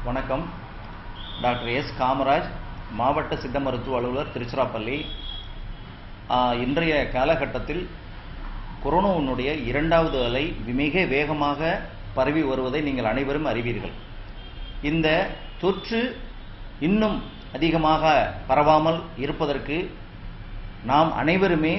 வணக்கம் doctor S Kamaraj மாவட்ட சித்த மருத்துவ அலுவலர் திருச்சிராப்பள்ளி ஆஹ், இன்றைய காலகட்டத்தில் கொரோனாவினுடைய இரண்டாவது அலை மிக வேகமாக பரவி வருவதை நீங்கள் அனைவரும் அறிவீர்கள் இந்த தொற்று இன்னும் அதிகமாக பரவாமல் இருப்பதற்கு நாம் அனைவருமே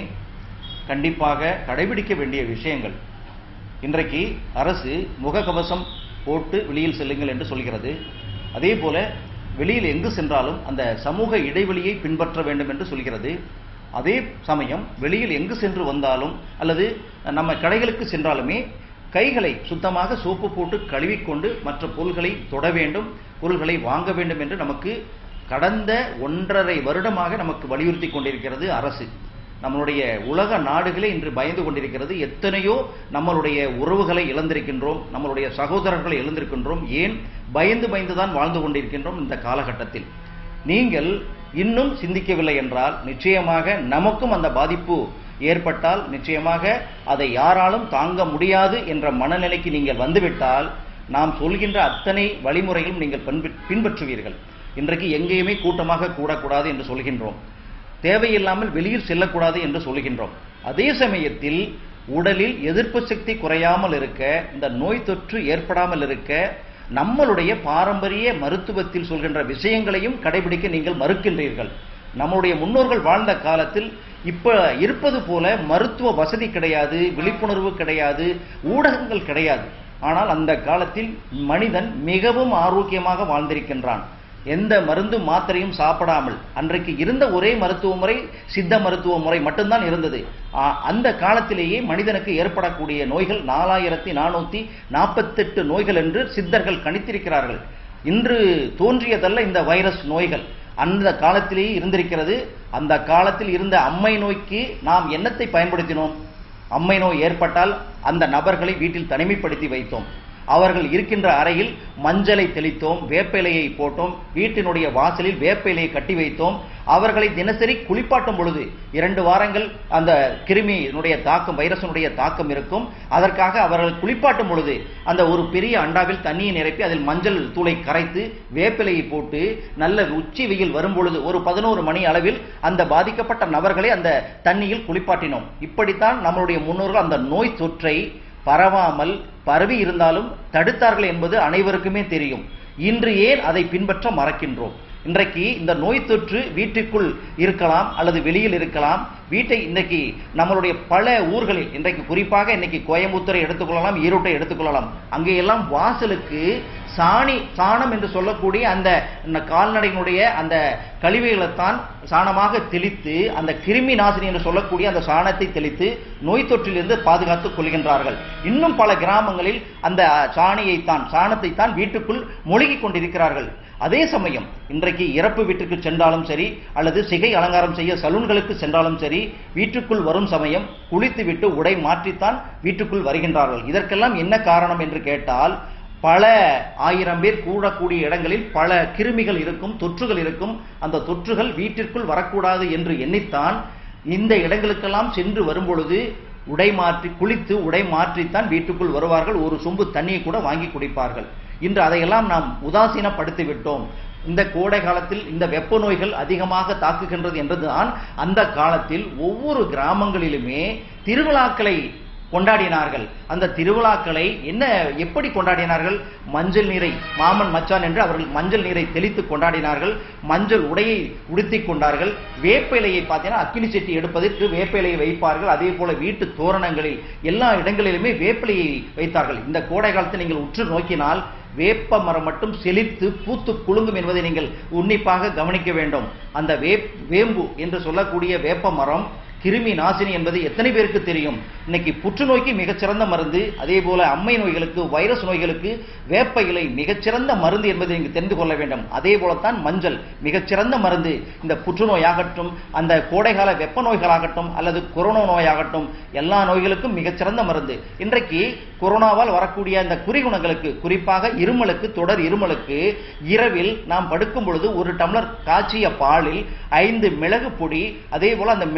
கண்டிப்பாக கடைபிடிக்க வேண்டிய விஷயங்கள் இன்றைக்கு அரசு முகக்கவசம் போட்டு வெளியில் செல்லுங்கள் என்று சொல்கிறது அதே போல வெளியில் எங்கு சென்றாலும் அந்த சமூக இடைவெளியை பின்பற்ற வேண்டும் என்று சொல்கிறது அதே சமயம் வெளியில் எங்கு சென்று வந்தாலும் அல்லது நம்ம கடைகளுக்கு சென்றாலுமே கைகளை சுத்தமாக சோப்பு போட்டு கழுவிக்கொண்டு மற்ற பொருள்களை தொட வேண்டும் பொருள்களை வாங்க வேண்டும் என்று நமக்கு கடந்த ஒன்றரை வருடமாக நமக்கு வலியுறுத்தி கொண்டிருக்கிறது அரசு நம்மளுடைய உலக நாடுகளே இன்று பயந்து கொண்டிருக்கிறது எத்தனையோ நம்மளுடைய உறவுகளை இழந்திருக்கின்றோம் நம்மளுடைய சகோதரர்களை இழந்திருக்கின்றோம் ஏன் பயந்து பயந்து தான் வாழ்ந்து கொண்டிருக்கின்றோம் இந்த காலகட்டத்தில் நீங்கள் இன்னும் சிந்திக்கவில்லை என்றால் நிச்சயமாக நமக்கும் அந்த பாதிப்பு ஏற்பட்டால் நிச்சயமாக அதை யாராலும் தாங்க முடியாது என்ற மனநிலைக்கு நீங்கள் வந்துவிட்டால் நாம் சொல்கின்ற அத்தனை வழிமுறைகளும் நீங்கள் பின்பற்று- பின்பற்றுவீர்கள் இன்றைக்கு எங்கேயுமே கூட்டமாக கூடக்கூடாது என்று சொல்கின்றோம் தேவையில்லாமல் வெளியில் செல்லக்கூடாது என்று சொல்கின்றோம் அதே சமயத்தில் உடலில் எதிர்ப்பு சக்தி குறையாமல் இருக்க இந்த நோய் தொற்று ஏற்படாமல் இருக்க நம்மளுடைய பாரம்பரிய மருத்துவத்தில் சொல்கின்ற விஷயங்களையும் கடைபிடிக்க நீங்கள் மறுக்கின்றீர்கள் நம்முடைய முன்னோர்கள் வாழ்ந்த காலத்தில் இப்ப இருப்பது போல மருத்துவ வசதி கிடையாது விழிப்புணர்வு கிடையாது ஊடகங்கள் கிடையாது ஆனால் அந்த காலத்தில் மனிதன் மிகவும் ஆரோக்கியமாக வாழ்ந்திருக்கின்றான் எந்த மருந்து மாத்திரையும் சாப்பிடாமல் அன்றைக்கு இருந்த ஒரே மருத்துவ முறை சித்த மருத்துவ முறை மட்டும்தான் இருந்தது ஆ, அந்த காலத்திலேயே மனிதனுக்கு ஏற்படக்கூடிய நோய்கள் நாலாயிரத்தி நானூத்தி நாற்பத்தெட்டு நோய்கள் என்று சித்தர்கள் கணித்திருக்கிறார்கள் இன்று தோன்றியதல்ல இந்த வைரஸ் நோய்கள் அந்த காலத்திலேயே இருந்திருக்கிறது அந்த காலத்தில் இருந்த அம்மை நோய்க்கு நாம் என்னத்தை பயன்படுத்தினோம் அம்மை நோய் ஏற்பட்டால் அந்த நபர்களை வீட்டில் தனிமைப்படுத்தி வைத்தோம் அவர்கள் இருக்கின்ற அறையில் மஞ்சளை தெளித்தோம் வேப்ப இலையை போட்டோம் வீட்டினுடைய வாசலில் வேப்ப இலையை கட்டி வைத்தோம் அவர்களை தினசரி குளிப்பாட்டும் பொழுது இரண்டு வாரங்கள் அந்த கிருமியினுடைய தாக்கம் வைரஸினுடைய தாக்கம் இருக்கும் அதற்காக அவர்கள் குளிப்பாட்டும் பொழுது அந்த ஒரு பெரிய அண்டாவில் தண்ணியை நிரப்பி அதில் மஞ்சள் தூளை கரைத்து வேப்பிலையை போட்டு நல்ல உச்சி வெயில் வரும் பொழுது ஒரு பதினோரு மணி அளவில் அந்த பாதிக்கப்பட்ட நபர்களை அந்த தண்ணியில் குளிப்பாட்டினோம் இப்படித்தான் நம்மளுடைய முன்னோர்கள் அந்த நோய் தொற்றை பரவாமல் பரவி இருந்தாலும் தடுத்தார்கள் என்பது அனைவருக்குமே தெரியும் இன்று ஏன் அதை பின்பற்ற மறக்கின்றோம் இன்றைக்கு இந்த நோய் தொற்று வீட்டுக்குள் இருக்கலாம் அல்லது வெளியில் இருக்கலாம் வீட்டை இன்னைக்கு நம்மளுடைய பல ஊர்களில் இன்றைக்கு குறிப்பாக இன்னைக்கு கோயம்புத்தூரை எடுத்துக்கொள்ளலாம் ஈரோட்டை எடுத்துக்கொள்ளலாம் அங்கே எல்லாம் வாசலுக்கு சாணி சாணம் என்று சொல்லக்கூடிய அந்த ந- கால்நடையினுடைய அந்த கழிவுகளைத்தான் சாணமாக தெளித்து அந்த கிருமி நாசினி என்று சொல்லக்கூடிய அந்த சாணத்தை தெளித்து நோய் தொற்றிலிருந்து பாதுகாத்துக் கொள்கின்றார்கள் இன்னும் பல கிராமங்களில் அந்த சாணியைத்தான் சாணத்தைத்தான் வீட்டுக்குள் மொழிகிக் கொண்டிருக்கிறார்கள் அதே சமயம் இன்றைக்கு இறப்பு வீட்டுக்கு சென்றாலும் சரி அல்லது சிகை அலங்காரம் செய்ய சலூன்களுக்கு சென்றாலும் சரி வீட்டுக்குள் வரும் சமயம் குளித்துவிட்டு உடை மாற்றித்தான் வீட்டுக்குள் வருகின்றார்கள் இதற்கெல்லாம் என்ன காரணம் என்று கேட்டால் பல ஆயிரம் பேர் கூடக்கூடிய இடங்களில் பல கிருமிகள் இருக்கும் தொற்றுகள் இருக்கும் அந்த தொற்றுகள் வீட்டிற்குள் வரக்கூடாது என்று எண்ணித்தான் இந்த இடங்களுக்கெல்லாம் சென்று வரும்பொழுது உடை மாற்றி குளித்து உடை மாற்றித்தான் வீட்டுக்குள் வருவார்கள் ஒரு சொம்பு தண்ணியை கூட வாங்கி குடிப்பார்கள் இன்று அதையெல்லாம் நாம் உதாசீனப்படுத்தி விட்டோம் இந்த கோடை காலத்தில் இந்த வெப்ப நோய்கள் அதிகமாக தாக்குகின்றது என்றுதான் அந்த காலத்தில் ஒவ்வொரு கிராமங்களிலுமே திருவிழாக்களை கொண்டாடினார்கள் அந்த திருவிழாக்களை என்ன எப்படி கொண்டாடினார்கள் மஞ்சள் நீரை மாமன் மச்சான் என்று அவர்கள் மஞ்சள் நீரை தெளித்து கொண்டாடினார்கள் மஞ்சள் உடையை உடுத்திக் கொண்டார்கள் வேப்ப இலையை பார்த்தீங்கன்னா அக்கினி செட்டி எடுப்பதற்கு வேப்ப இலையை வைப்பார்கள் அதே போல வீட்டு தோரணங்களில் எல்லா இடங்களிலுமே வேப்பிலையை வைத்தார்கள் இந்த கோடை காலத்தை நீங்கள் உற்று நோக்கினால் வேப்ப மரம் மட்டும் செழித்து பூத்து குலுங்கும் என்பதை நீங்கள் உன்னிப்பாக கவனிக்க வேண்டும் அந்த வேப் வேம்பு என்று சொல்லக்கூடிய வேப்ப மரம் கிருமி நாசினி என்பது எத்தனை பேருக்கு தெரியும் இன்னைக்கு புற்றுநோய்க்கு மிகச்சிறந்த மருந்து அதே போல அம்மை நோய்களுக்கு வைரஸ் நோய்களுக்கு வேப்ப இலை மிகச்சிறந்த மருந்து என்பதை நீங்கள் தெரிந்து கொள்ள வேண்டும் அதே போலத்தான் மஞ்சள் மிகச்சிறந்த மருந்து இந்த புற்றுநோயாகட்டும் அந்த கோடைகால வெப்ப நோய்களாகட்டும் அல்லது கொரோனா நோயாகட்டும் எல்லா நோய்களுக்கும் மிகச்சிறந்த மருந்து இன்றைக்கு கொரோனாவால் வரக்கூடிய அந்த குறிகுணங்களுக்கு குறிப்பாக இருமலுக்கு தொடர் இருமலுக்கு இரவில் நாம் படுக்கும் பொழுது ஒரு டம்ளர் காய்ச்சிய பாலில் ஐந்து மிளகு பொடி அதே போல அந்த மிளகு பொடி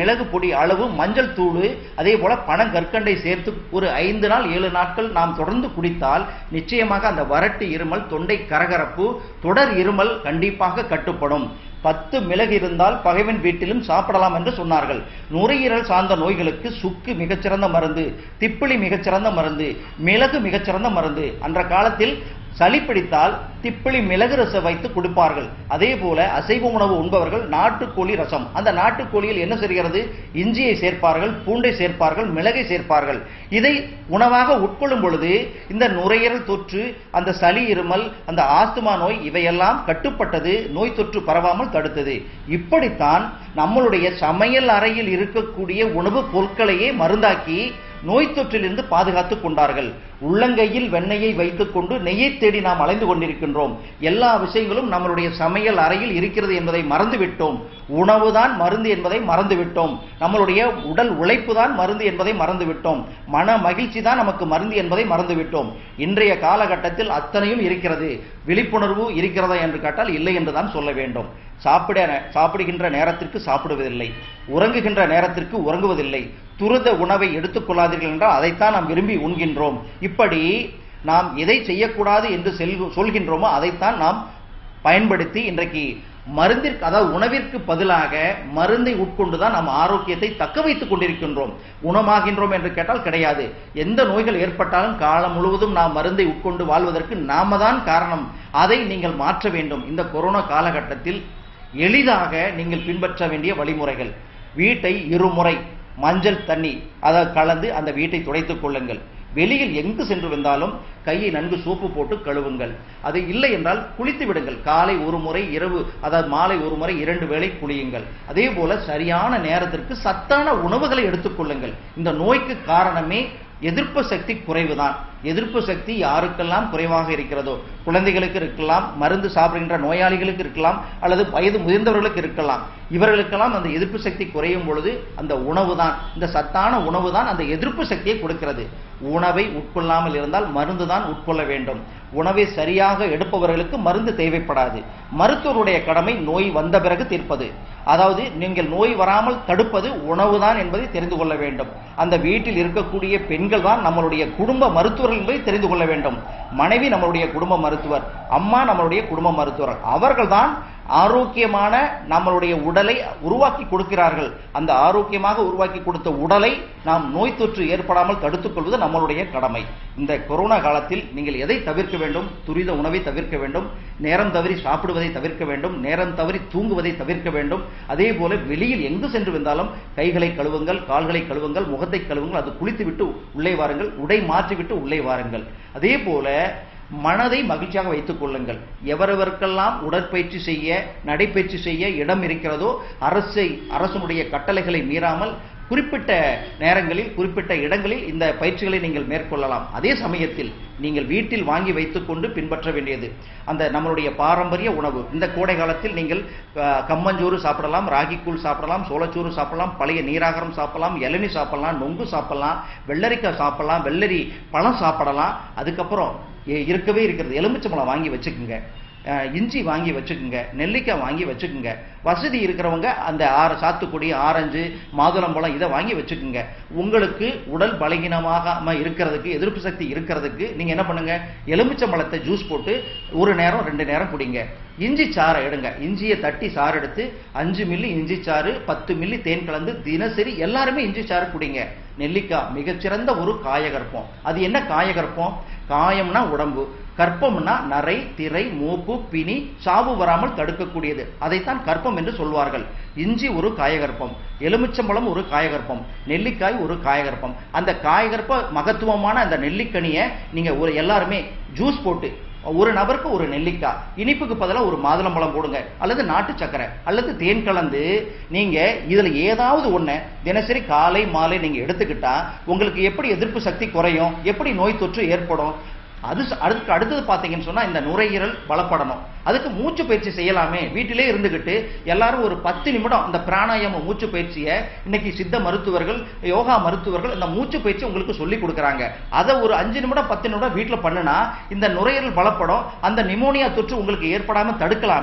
இருக்கக்கூடிய அளவு மஞ்சள் தூள் அதே போல பனங்கற்கண்டை சேர்த்து ஒரு ஐந்து நாள் ஏழு நாட்கள் நாம் தொடர்ந்து குடித்தால் நிச்சயமாக அந்த வறட்டு இருமல் தொண்டை கரகரப்பு தொடர் இருமல் கண்டிப்பாக கட்டுப்படும் பத்து மிளகு இருந்தால் பகைவன் வீட்டிலும் சாப்பிடலாம் என்று சொன்னார்கள் நுரையீரல் சார்ந்த நோய்களுக்கு சுக்கு மிகச்சிறந்த மருந்து திப்பிலி மிகச்சிறந்த மருந்து மிளகு மிகச்சிறந்த மருந்து அன்ற காலத்தில் சளி பிடித்தால் திப்பிலி மிளகு ரசம் வைத்து கொடுப்பார்கள் அதே போல அசைவ உணவு உண்பவர்கள் நாட்டுக்கோழி ரசம் அந்த நாட்டுக்கோழியில் என்ன செய்கிறது இஞ்சியை சேர்ப்பார்கள் பூண்டை சேர்ப்பார்கள் மிளகை சேர்ப்பார்கள் இதை உணவாக உட்கொள்ளும் பொழுது இந்த நுரையீரல் தொற்று அந்த சளி இருமல் அந்த ஆஸ்துமா நோய் இவையெல்லாம் கட்டுப்பட்டது நோய் தொற்று பரவாமல் தடுத்தது இப்படித்தான் நம்மளுடைய சமையல் அறையில் இருக்கக்கூடிய உணவுப் பொருட்களையே மருந்தாக்கி நோய் தொற்றிலிருந்து பாதுகாத்துக் கொண்டார்கள் உள்ளங்கையில் வெண்ணெயை வைத்துக் கொண்டு நெய்யை தேடி நாம் அலைந்து கொண்டிருக்கின்றோம் எல்லா விஷயங்களும் நம்மளுடைய சமையல் அறையில் இருக்கிறது என்பதை மறந்துவிட்டோம் உணவுதான் மருந்து என்பதை மறந்துவிட்டோம் நம்மளுடைய உடல் உழைப்பு தான் மருந்து என்பதை மறந்துவிட்டோம் மன மகிழ்ச்சி தான் நமக்கு மருந்து என்பதை மறந்துவிட்டோம் இன்றைய காலகட்டத்தில் அத்தனையும் இருக்கிறது விழிப்புணர்வு இருக்கிறதா என்று கேட்டால் இல்லை என்றுதான் சொல்ல வேண்டும் சாப்பிட சாப்பிடுகின்ற நேரத்திற்கு சாப்பிடுவதில்லை உறங்குகின்ற நேரத்திற்கு உறங்குவதில்லை துரித உணவை எடுத்துக்கொள்ளாதீர்கள் என்றால் அதைத்தான் நாம் விரும்பி உண்கின்றோம் இப்படி நாம் எதை செய்யக்கூடாது என்று செல் சொல்கின்றோமோ அதைத்தான் நாம் பயன்படுத்தி இன்றைக்கு மருந்திற்கு அதாவது உணவிற்கு பதிலாக மருந்தை உட்கொண்டு தான் நாம் ஆரோக்கியத்தை தக்க வைத்துக் கொண்டிருக்கின்றோம் குணமாகின்றோம் என்று கேட்டால் கிடையாது எந்த நோய்கள் ஏற்பட்டாலும் காலம் முழுவதும் நாம் மருந்தை உட்கொண்டு வாழ்வதற்கு நாம தான் காரணம் அதை நீங்கள் மாற்ற வேண்டும் இந்த கொரோனா காலகட்டத்தில் எளிதாக நீங்கள் பின்பற்ற வேண்டிய வழிமுறைகள் வீட்டை இருமுறை மஞ்சள் தண்ணி அதை கலந்து அந்த வீட்டை துடைத்துக் கொள்ளுங்கள் வெளியில் எங்கு சென்று வந்தாலும் கையை நன்கு சோப்பு போட்டு கழுவுங்கள் அது இல்லை என்றால் குளித்து விடுங்கள் காலை ஒரு முறை இரவு அதாவது மாலை ஒரு முறை இரண்டு வேளை குளியுங்கள் அதே போல சரியான நேரத்திற்கு சத்தான உணவுகளை எடுத்துக்கொள்ளுங்கள் இந்த நோய்க்கு காரணமே எதிர்ப்பு சக்தி குறைவுதான் எதிர்ப்பு சக்தி யாருக்கெல்லாம் குறைவாக இருக்கிறதோ குழந்தைகளுக்கு இருக்கலாம் மருந்து சாப்பிடுகின்ற நோயாளிகளுக்கு இருக்கலாம் அல்லது வயது முதிர்ந்தவர்களுக்கு இருக்கலாம் இவர்களுக்கெல்லாம் அந்த எதிர்ப்பு சக்தி குறையும் பொழுது அந்த உணவு தான் இந்த சத்தான உணவு தான் அந்த எதிர்ப்பு சக்தியை கொடுக்கிறது உணவை உட்கொள்ளாமல் இருந்தால் மருந்து தான் உட்கொள்ள வேண்டும் உணவை சரியாக எடுப்பவர்களுக்கு மருந்து தேவைப்படாது மருத்துவருடைய கடமை நோய் வந்த பிறகு தீர்ப்பது அதாவது நீங்கள் நோய் வராமல் தடுப்பது உணவுதான் என்பதை தெரிந்து கொள்ள வேண்டும் அந்த வீட்டில் இருக்கக்கூடிய பெண்கள் தான் நம்மளுடைய குடும்ப மருத்துவர்கள் என்பதை தெரிந்து கொள்ள வேண்டும் மனைவி நம்மளுடைய குடும்ப மருத்துவர் அம்மா நம்மளுடைய குடும்ப மருத்துவர் அவர்கள்தான் ஆரோக்கியமான நம்மளுடைய உடலை உருவாக்கி கொடுக்கிறார்கள் அந்த ஆரோக்கியமாக உருவாக்கி கொடுத்த உடலை நாம் நோய் தொற்று ஏற்படாமல் தடுத்துக் கொள்வது நம்மளுடைய கடமை இந்த கொரோனா காலத்தில் நீங்கள் எதை தவிர்க்க வேண்டும் துரித உணவை தவிர்க்க வேண்டும் நேரம் தவறி சாப்பிடுவதை தவிர்க்க வேண்டும் நேரம் தவறி தூங்குவதை தவிர்க்க வேண்டும் அதே போல வெளியில் எங்கு சென்று வந்தாலும் கைகளை கழுவுங்கள் கால்களை கழுவுங்கள் முகத்தை கழுவுங்கள் அது குளித்துவிட்டு உள்ளே வாருங்கள் உடை மாற்றிவிட்டு உள்ளே வாருங்கள் அதே போல மனதை மகிழ்ச்சியாக வைத்துக் கொள்ளுங்கள் எவரவருக்கெல்லாம் உடற்பயிற்சி செய்ய நடைப்பயிற்சி செய்ய இடம் இருக்கிறதோ அரசை அரசனுடைய கட்டளைகளை மீறாமல் குறிப்பிட்ட நேரங்களில் குறிப்பிட்ட இடங்களில் இந்த பயிற்சிகளை நீங்கள் மேற்கொள்ளலாம் அதே சமயத்தில் நீங்கள் வீட்டில் வாங்கி வைத்துக்கொண்டு பின்பற்ற வேண்டியது அந்த நம்மளுடைய பாரம்பரிய உணவு இந்த கோடை காலத்தில் நீங்கள் அஹ், கம்மஞ்சோறு சாப்பிடலாம் ராகிக்கூழ் சாப்பிடலாம் சோளச்சோறு சாப்பிடலாம் பழைய நீராகாரம் சாப்பிடலாம் இளநீ சாப்பிடலாம் நொங்கு சாப்பிடலாம் வெள்ளரிக்காய் சாப்பிடலாம் வெள்ளரி பழம் சாப்பிடலாம் அதுக்கப்புறம் இ- இருக்கவே இருக்கிறது எலுமிச்சம்பழம் வாங்கி வச்சுக்குங்க அஹ், இஞ்சி வாங்கி வச்சுக்குங்க நெல்லிக்காய் வாங்கி வச்சுக்குங்க வசதி இருக்கிறவங்க அந்த ஆறு சாத்துக்குடி ஆரஞ்சு மாதுளம்பழம் இதை வாங்கி வச்சுக்குங்க உங்களுக்கு உடல் பலகீனமாக இருக்கிறதுக்கு எதிர்ப்பு சக்தி இருக்கிறதுக்கு நீங்க என்ன பண்ணுங்க எலுமிச்சம்பழத்தை ஜூஸ் போட்டு ஒரு நேரம் ரெண்டு நேரம் குடிங்க இஞ்சி சாறை எடுங்க இஞ்சியை தட்டி சாறு எடுத்து அஞ்சு மில்லி இஞ்சி சாறு பத்து மில்லி தேன் கலந்து தினசரி எல்லாருமே இஞ்சி சாறு குடிங்க நெல்லிக்காய் மிகச்சிறந்த ஒரு காயகற்பம் அது என்ன காயகற்பம் காயம்னா உடம்பு கற்பம்னா நரை திரை மூப்பு பிணி சாவு வராமல் தடுக்கக்கூடியது அதைத்தான் கற்பம் என்று சொல்வார்கள் இஞ்சி ஒரு காயகற்பம் எலுமிச்சம்பழம் ஒரு காயகற்பம் நெல்லிக்காய் ஒரு காயகற்பம் அந்த காயகற்ப மகத்துவமான அந்த நெல்லிக்கனியை நீங்க ஒரு எல்லாருமே ஜூஸ் போட்டு ஒரு நபருக்கு ஒரு நெல்லிக்காய் இனிப்புக்கு பதிலாக ஒரு மாதுளம்பழம் போடுங்க அல்லது நாட்டு சக்கரை அல்லது தேன் கலந்து நீங்க இதுல ஏதாவது ஒண்ணு தினசரி காலை மாலை நீங்க எடுத்துக்கிட்டா உங்களுக்கு எப்படி எதிர்ப்பு சக்தி குறையும் எப்படி நோய் தொற்று ஏற்படும் அது ச- அதுக்கு அடுத்தது பார்த்தீங்கன்னு சொன்னா இந்த நுரையீரல் பலப்படணும் அதுக்கு மூச்சு பயிற்சி செய்யலாமே வீட்டிலே இருந்துகிட்டு எல்லாரும் ஒரு பத்து நிமிடம் அந்த பிராணாயாம மூச்சு பயிற்சியை இன்னைக்கு சித்த மருத்துவர்கள் யோகா மருத்துவர்கள் இந்த மூச்சு பயிற்சி உங்களுக்கு சொல்லி கொடுக்குறாங்க அதை ஒரு அஞ்சு நிமிடம் பத்து நிமிடம் வீட்டில் பண்ணுனா இந்த நுரையீரல் பலப்படும் அந்த நிமோனியா தொற்று உங்களுக்கு ஏற்படாம தடுக்கலாமே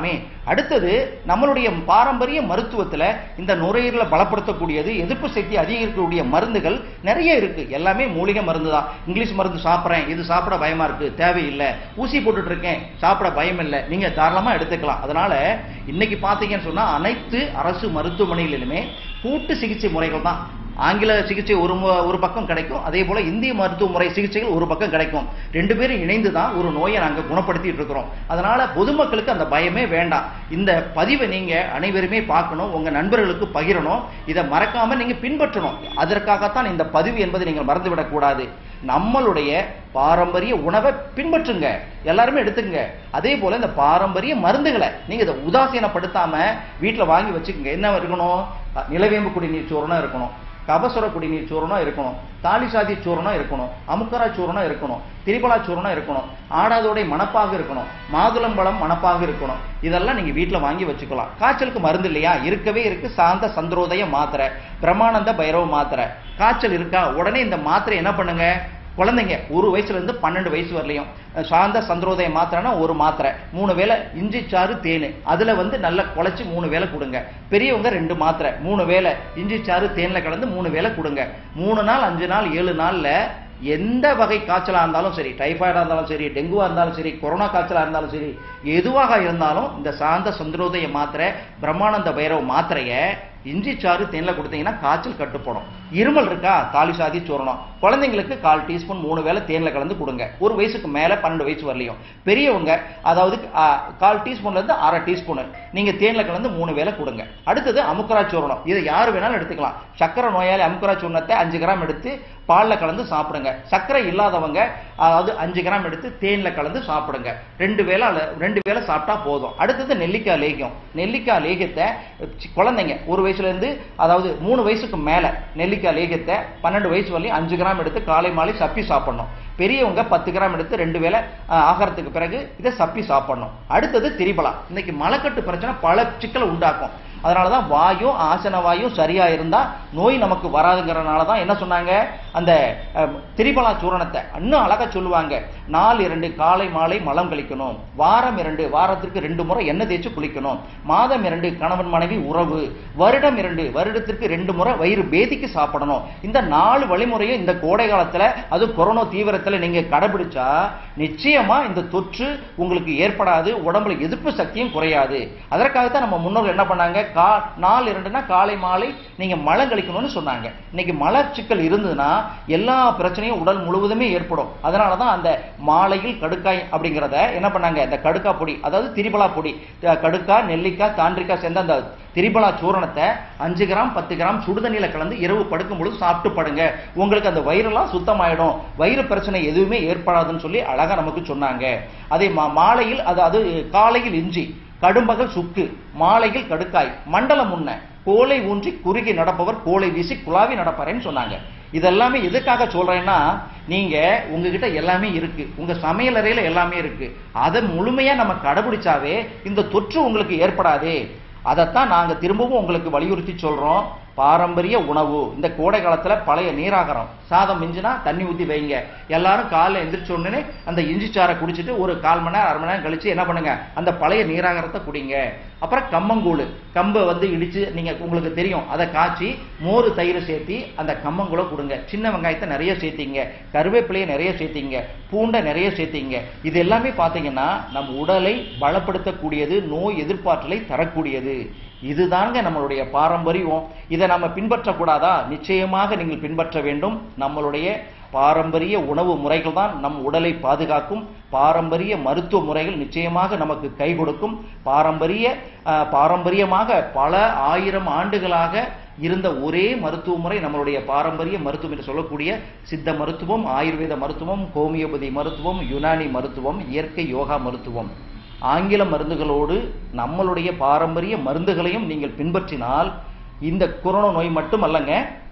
அடுத்தது நம்மளுடைய பாரம்பரிய மருத்துவத்துல இந்த நுரையீரலை பலப்படுத்தக்கூடியது எதிர்ப்பு சக்தி அதிகரிக்கக்கூடிய மருந்துகள் நிறைய இருக்கு எல்லாமே மூலிகை மருந்து தான் இங்கிலீஷ் மருந்து சாப்பிட்றேன் இது சாப்பிட பயமா இருக்கு தேவையில்லை ஊசி போட்டுட்டு இருக்கேன் சாப்பிட பயம் இல்லை நீங்க தாராளமா எடுத்துக்கலாம் அதனால இன்னைக்கு பாத்தீங்கன்னு சொன்னா அனைத்து அரசு மருத்துவமனைகளிலுமே கூட்டு சிகிச்சை முறைகள் தான் ஆங்கில சிகிச்சை ஒரு மு- ஒரு பக்கம் கிடைக்கும் அதே போல இந்திய மருத்துவ முறை சிகிச்சைகள் ஒரு பக்கம் கிடைக்கும் ரெண்டு பேரும் இணைந்து தான் ஒரு நோயை நாங்க குணப்படுத்திட்டு இருக்கிறோம் அதனால பொதுமக்களுக்கு அந்த பயமே வேண்டாம் இந்த பதிவை நீங்க அனைவருமே பார்க்கணும் உங்க நண்பர்களுக்கு பகிரணும் இதை மறக்காம நீங்க பின்பற்றணும் அதற்காகத்தான் இந்த பதிவு என்பதை நீங்கள் மறந்துவிடக் கூடாது நம்மளுடைய பாரம்பரிய உணவை பின்பற்றுங்க எல்லாருமே எடுத்துங்க அதே போல இந்த பாரம்பரிய மருந்துகளை நீங்க இதை உதாசீனப்படுத்தாம வீட்டுல வாங்கி வச்சுக்கோங்க என்ன இருக்கணும் நிலவேம்பு குடிநீர் சோறுனா இருக்கணும் கபசுர குடிநீர் சூரணம் இருக்கணும் தாலிசாதி சூரணம் இருக்கணும் அமுக்கரா சூரணம் இருக்கணும் திரிபலா சூரணம் இருக்கணும் ஆடாதோடை மணப்பாக இருக்கணும் மாதுளம்பழம் மணப்பாக இருக்கணும் இதெல்லாம் நீங்க வீட்ல வாங்கி வச்சுக்கலாம் காய்ச்சலுக்கு மருந்து இல்லையா இருக்கவே இருக்கு சாந்த சந்திரோதய மாத்திரை பிரம்மானந்த பைரவ மாத்திரை காய்ச்சல் இருக்கா உடனே இந்த மாத்திரை என்ன பண்ணுங்க குழந்தைங்க ஒரு வயசுல இருந்து பன்னெண்டு வயசு வரலையும் சாந்த சந்திரோதய மாத்திரைனா ஒரு மாத்திரை மூணு வேளை இஞ்சி சாறு தேன் அதுல வந்து நல்லா குழைச்சி மூணு வேளை கொடுங்க பெரியவங்க ரெண்டு மாத்திரை மூணு வேளை இஞ்சி சாறு தேன்ல கலந்து மூணு வேளை கொடுங்க மூணு நாள் அஞ்சு நாள் ஏழு நாள்ல எந்த வகை காய்ச்சலா இருந்தாலும் சரி டைபாய்டா இருந்தாலும் சரி டெங்குவா இருந்தாலும் சரி கொரோனா காய்ச்சலா இருந்தாலும் சரி எதுவாக இருந்தாலும் இந்த சாந்த சந்திரோதய மாத்திரை பிரம்மானந்த பைரவ மாத்திரையை இஞ்சி சாறு தேன்ல கொடுத்தீங்கன்னா காய்ச்சல் கட்டுப்படும் இருமல் இருக்கா தாலிசாதி சூரணம் குழந்தைங்களுக்கு கால் டீஸ்பூன் மூணு வேளை தேன்ல கலந்து கொடுங்க ஒரு வயசுக்கு மேல பன்னெண்டு வயசு வரலையும் பெரியவங்க அதாவது ஆ, கால் டீஸ்பூன்ல இருந்து அரை டீஸ்பூன் நீங்க தேன்ல கலந்து மூணு வேளை கொடுங்க அடுத்தது அமுக்கரா சூரணம் இதை யார் வேணாலும் எடுத்துக்கலாம் சக்கரை நோயாளி அமுக்கரா சூர்ணத்தை அஞ்சு கிராம் எடுத்து பால்ல கலந்து சாப்பிடுங்க சர்க்கரை இல்லாதவங்க அதாவது அஞ்சு கிராம் எடுத்து தேன்ல கலந்து சாப்பிடுங்க ரெண்டு வேளை அல்ல- ரெண்டு வேளை சாப்பிட்டா போதும் அடுத்தது நெல்லிக்காய் லேகியம் நெல்லிக்காய் லேகியத்தை சி- குழந்தைங்க ஒரு வயசுல இருந்து அதாவது மூணு வயசுக்கு மேல நெல்லிக்காய் லேகியத்தை பன்னெண்டு வயசு வரலையும் அஞ்சு கிராம் எடுத்து காலை மாலை சப்பி சாப்பிடணும் பெரியவங்க பத்து கிராம் எடுத்து ரெண்டு வேளை ஆஹ், ஆகாரத்துக்கு பிறகு இதை சப்பி சாப்பிடணும் அடுத்தது திரிபலா இன்னைக்கு மலக்கட்டு பிரச்சனை பல சிக்கலை உண்டாக்கும் அதனாலதான் வாயும் ஆசன வாயும் சரியா இருந்தா நோய் நமக்கு வராதுங்கிறனால தான் என்ன சொன்னாங்க அந்த அஹ், திரிபலா சூரணத்தை இன்னும் அழகா சொல்லுவாங்க நாள் இரண்டு காலை மாலை மலம் கழிக்கணும் வாரம் இரண்டு வாரத்திற்கு ரெண்டு முறை எண்ணெய் தேய்ச்சி குளிக்கணும் மாதம் இரண்டு கணவன் மனைவி உறவு வருடம் இரண்டு வருடத்திற்கு ரெண்டு முறை வயிறு பேதிக்கு சாப்பிடணும் இந்த நாலு வழிமுறையும் இந்த கோடை காலத்துல அது கொரோனா தீவிரத்துல நீங்க கடைபிடிச்சா நிச்சயமா இந்த தொற்று உங்களுக்கு ஏற்படாது உடம்புல எதிர்ப்பு சக்தியும் குறையாது அதற்காகத்தான் நம்ம முன்னோர்கள் என்ன பண்ணாங்க கா நாள் இரண்டுனா காலை மாலை நீங்க மலம் கழிக்கணும்னு சொன்னாங்க இன்னைக்கு மலச்சிக்கல் இருந்ததுன்னா எல்லா பிரச்சனையும் உடல் முழுவதுமே ஏற்படும் அதனால தான் அந்த மாலையில் கடுக்காய் அப்படிங்கிறத என்ன பண்ணாங்க இந்த கடுக்கா பொடி அதாவது திரிபலா பொடி அஹ் கடுக்கா நெல்லிக்காய் தாண்டிக்காய் சேர்ந்த அந்த திரிபலா சூரணத்தை அஞ்சு கிராம் பத்து கிராம் சுடுதண்ணியில கலந்து இரவு படுக்கும் பொழுது சாப்பிட்டு படுங்க உங்களுக்கு அந்த வயிறெல்லாம் சுத்தமாயிடும் வயிறு பிரச்சனை எதுவுமே ஏற்படாதுன்னு சொல்லி அழகா நமக்கு சொன்னாங்க அதே மா- மாலையில் அதாவது காலையில் இஞ்சி கடும்பகல் சுக்கு மாலையில் கடுக்காய் மண்டலம் முன்ன கோலை ஊன்றி குறுகி நடப்பவர் கோலை வீசி குழாவி நடப்பாரேன்னு சொன்னாங்க இதெல்லாமே எதுக்காக சொல்றேன்னா நீங்க உங்ககிட்ட எல்லாமே இருக்கு உங்க சமையலறையில எல்லாமே இருக்கு அதை முழுமையா நம்ம கடைபிடிச்சாவே இந்த தொற்று உங்களுக்கு ஏற்படாதே அதைத்தான் நாங்க திரும்பவும் உங்களுக்கு வலியுறுத்தி சொல்றோம் பாரம்பரிய உணவு இந்த கோடை காலத்துல பழைய நீராகாரம் சாதம் மிஞ்சினா தண்ணி ஊத்தி வைங்க எல்லாரும் காலைல எந்திரிச்ச உடனே அந்த இஞ்சி சாறை குடிச்சிட்டு ஒரு கால் மணி நேரம் அரை மணி நேரம் கழிச்சு என்ன பண்ணுங்க அந்த பழைய நீராகாரத்தை குடிங்க அப்புறம் கம்மங்கூழ் கம்பை வந்து இடிச்சு நீங்க உங்களுக்கு தெரியும் அதை காய்ச்சி மோர் தயிர் சேர்த்தி அந்த கம்மங்கூழ கொடுங்க சின்ன வெங்காயத்தை நிறைய சேர்த்திங்க கருவேப்பிலையை நிறைய சேர்த்திங்க பூண்டை நிறைய சேர்த்திங்க இது எல்லாமே பார்த்தீங்கன்னா நம் உடலை பலப்படுத்தக்கூடியது நோய் எதிர்ப்பாற்றலை தரக்கூடியது இதுதாங்க நம்மளுடைய பாரம்பரியம் இதை நம்ம பின்பற்றக்கூடாதா நிச்சயமாக நீங்கள் பின்பற்ற வேண்டும் நம்மளுடைய பாரம்பரிய உணவு முறைகள் தான் நம் உடலை பாதுகாக்கும் பாரம்பரிய மருத்துவ முறைகள் நிச்சயமாக நமக்கு கை கொடுக்கும் பாரம்பரிய அஹ், பாரம்பரியமாக பல ஆயிரம் ஆண்டுகளாக இருந்த ஒரே மருத்துவ முறை நம்மளுடைய பாரம்பரிய மருத்துவம் என்று சொல்லக்கூடிய சித்த மருத்துவம் ஆயுர்வேத மருத்துவம் ஹோமியோபதி மருத்துவம் யுனானி மருத்துவம் இயற்கை யோகா மருத்துவம் ஆங்கில மருந்துகளோடு நம்மளுடைய பாரம்பரிய மருந்துகளையும் நீங்கள் பின்பற்றினால் இந்த கொரோனா நோய் மட்டும் அல்லங்க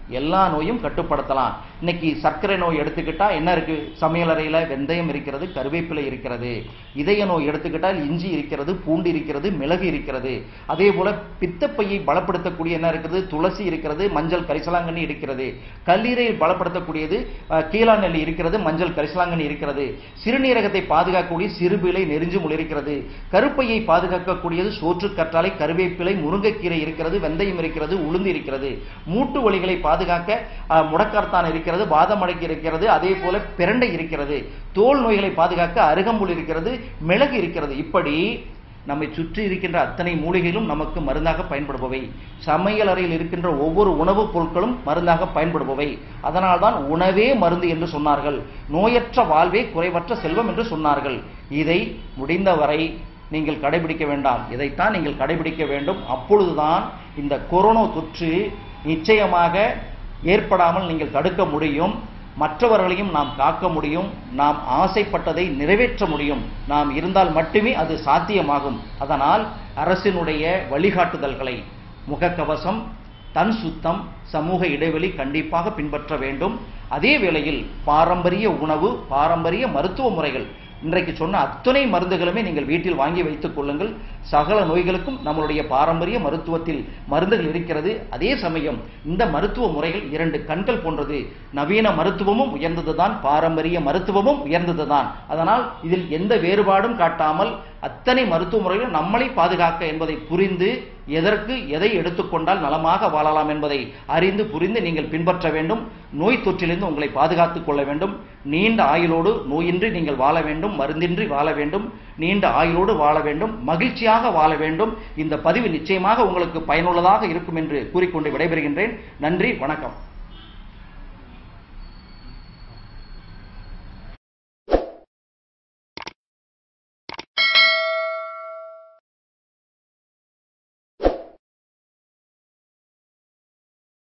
எல்லா நோயும் கட்டுப்படுத்தலாம் இன்னைக்கு சர்க்கரை நோய் எடுத்துக்கிட்டா என்ன இருக்கு சமையலறையில வெந்தயம் இருக்கிறது கருவேப்பிலை இருக்கிறது இதய நோய் எடுத்துக்கிட்டால் இஞ்சி இருக்கிறது பூண்டு இருக்கிறது மிளகு இருக்கிறது அதே போல பித்தப்பையை பலப்படுத்தக்கூடிய என்ன இருக்கிறது துளசி இருக்கிறது மஞ்சள் கரிசலாங்கண்ணி இருக்கிறது கல்லீரையை பலப்படுத்தக்கூடியது அஹ், கீழாநெல்லி இருக்கிறது மஞ்சள் கரிசலாங்கண்ணி இருக்கிறது சிறுநீரகத்தை பாதுகாக்கக்கூடிய சிறுபிலை நெறிஞ்சுமுள் இருக்கிறது கருப்பையை பாதுகாக்கக்கூடியது சோற்று கற்றாழை கருவேப்பிலை முருங்கைக்கீரை இருக்கிறது வெந்தயம் இருக்கிறது உளுந்து இருக்கிறது மூட்டு வலிகளை பாதுகாக்க அஹ், முடக்கர்த்தான் இருக்கிறது பாதமடக்கி இருக்கிறது அதே போல பிரண்டை இருக்கிறது தோல் நோய்களை பாதுகாக்க அருகம்புல் இருக்கிறது மிளகு இருக்கிறது இப்படி நம்மை சுற்றி இருக்கின்ற அத்தனை மூலிகைகளும் நமக்கு மருந்தாக பயன்படுபவை சமையல் அறையில் இருக்கின்ற ஒவ்வொரு உணவுப் பொருட்களும் மருந்தாக பயன்படுபவை அதனால்தான் உணவே மருந்து என்று சொன்னார்கள் நோயற்ற வாழ்வே குறைவற்ற செல்வம் என்று சொன்னார்கள் இதை முடிந்தவரை நீங்கள் கடைபிடிக்க வேண்டாம் இதைத்தான் நீங்கள் கடைபிடிக்க வேண்டும் அப்பொழுதுதான் இந்த கொரோனா தொற்று நிச்சயமாக ஏற்படாமல் நீங்கள் தடுக்க முடியும் மற்றவர்களையும் நாம் காக்க முடியும் நாம் ஆசைப்பட்டதை நிறைவேற்ற முடியும் நாம் இருந்தால் மட்டுமே அது சாத்தியமாகும் அதனால் அரசினுடைய வழிகாட்டுதல்களை முகக்கவசம் தன் சுத்தம் சமூக இடைவெளி கண்டிப்பாக பின்பற்ற வேண்டும் அதே வேளையில் பாரம்பரிய உணவு பாரம்பரிய மருத்துவ முறைகள் இன்றைக்கு சொன்ன அத்தனை மருந்துகளுமே நீங்கள் வீட்டில் வாங்கி வைத்துக் கொள்ளுங்கள் சகல நோய்களுக்கும் நம்மளுடைய பாரம்பரிய மருத்துவத்தில் மருந்துகள் இருக்கிறது அதே சமயம் இந்த மருத்துவ முறைகள் இரண்டு கண்கள் போன்றது நவீன மருத்துவமும் உயர்ந்ததுதான் பாரம்பரிய மருத்துவமும் உயர்ந்ததுதான் அதனால் இதில் எந்த வேறுபாடும் காட்டாமல் அத்தனை மருத்துவ முறைகளும் நம்மளை பாதுகாக்க என்பதை புரிந்து எதற்கு எதை எடுத்துக்கொண்டால் நலமாக வாழலாம் என்பதை அறிந்து புரிந்து நீங்கள் பின்பற்ற வேண்டும் நோய் தொற்றிலிருந்து உங்களை பாதுகாத்துக் கொள்ள வேண்டும் நீண்ட ஆயுளோடு நோயின்றி நீங்கள் வாழ வேண்டும் மருந்தின்றி வாழ வேண்டும் நீண்ட ஆயுளோடு வாழ வேண்டும் மகிழ்ச்சியாக வாழ வேண்டும் இந்த பதிவு நிச்சயமாக உங்களுக்கு பயனுள்ளதாக இருக்கும் என்று கூறிக்கொண்டு விடைபெறுகின்றேன் நன்றி வணக்கம்